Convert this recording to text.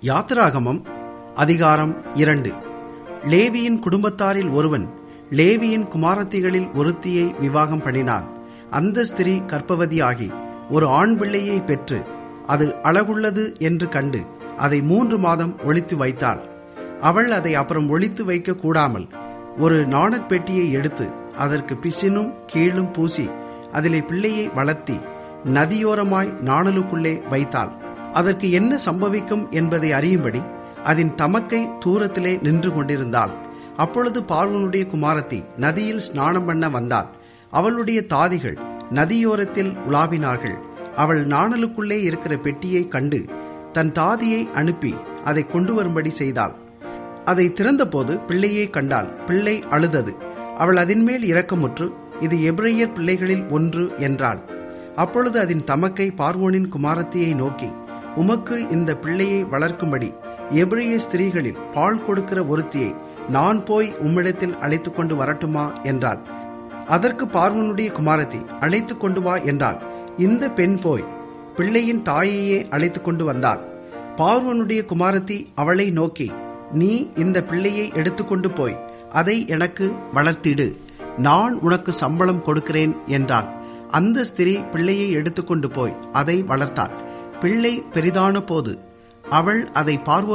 யாத்திராகமம் அதிகாரம் இரண்டு லேவியின் குடும்பத்தாரில் ஒருவன் லேவியின் குமாரத்திகளில் ஒருத்தியை விவாகம் பண்ணினான் அந்த ஸ்திரீ கர்ப்பவதியாகி ஒரு ஆண் பிள்ளையை பெற்று அது அழகுள்ளது என்று கண்டு அதை மூன்று மாதம் ஒளித்து வைத்தாள் அவள் அதை அப்புறம் ஒளித்து வைக்க கூடாமல் ஒரு நாணற்பெட்டியை எடுத்து அதற்கு பிசினும் கீழும் பூசி அதிலே பிள்ளையை வளர்த்தி நதியோரமாய் நாணலுக்குள்ளே வைத்தாள் அதற்கு என்ன சம்பவிக்கும் என்பதை அறியும்படி அதன் தமக்கை தூரத்திலே நின்று கொண்டிருந்தாள் அப்பொழுது பார்வனுடைய குமாரத்தி நதியில் ஸ்நானம் பண்ண வந்தாள் அவளுடைய தாதிகள் நதியோரத்தில் உலாவினார்கள் அவள் நாணலுக்குள்ளே இருக்கிற பெட்டியை கண்டு தன் தாதியை அனுப்பி அதை கொண்டு வரும்படி செய்தாள் அதை திறந்தபோது பிள்ளையை கண்டாள் பிள்ளை அழுதது அவள் அதன்மேல் இரக்கமுற்று இது எபிரேயர் பிள்ளைகளில் ஒன்று என்றாள் அப்பொழுது அதன் தமக்கை பார்வோனின் குமாரத்தியை நோக்கி உமக்கு இந்த பிள்ளையை வளர்க்கும்படி எபிரேய ஸ்திரீகளில் பால் கொடுக்கிற ஒருத்தியை நான் போய் உம்மிடத்தில் அழைத்து கொண்டு வரட்டுமா என்றாள் அதற்கு பார்வனுடைய குமாரத்தி அழைத்து கொண்டு வா என்றாள் இந்த பெண் போய் பிள்ளையின் தாயையே அழைத்து கொண்டு வந்தாள் பார்வனுடைய குமாரத்தி அவளை நோக்கி நீ இந்த பிள்ளையை எடுத்துக்கொண்டு போய் அதை எனக்கு வளர்த்திடு நான் உனக்கு சம்பளம் கொடுக்கிறேன் என்றாள் அந்த ஸ்திரீ பிள்ளையை எடுத்துக்கொண்டு போய் அதை வளர்த்தாள் பிள்ளை பெரிதான போது அவள் அதை பார்வோன்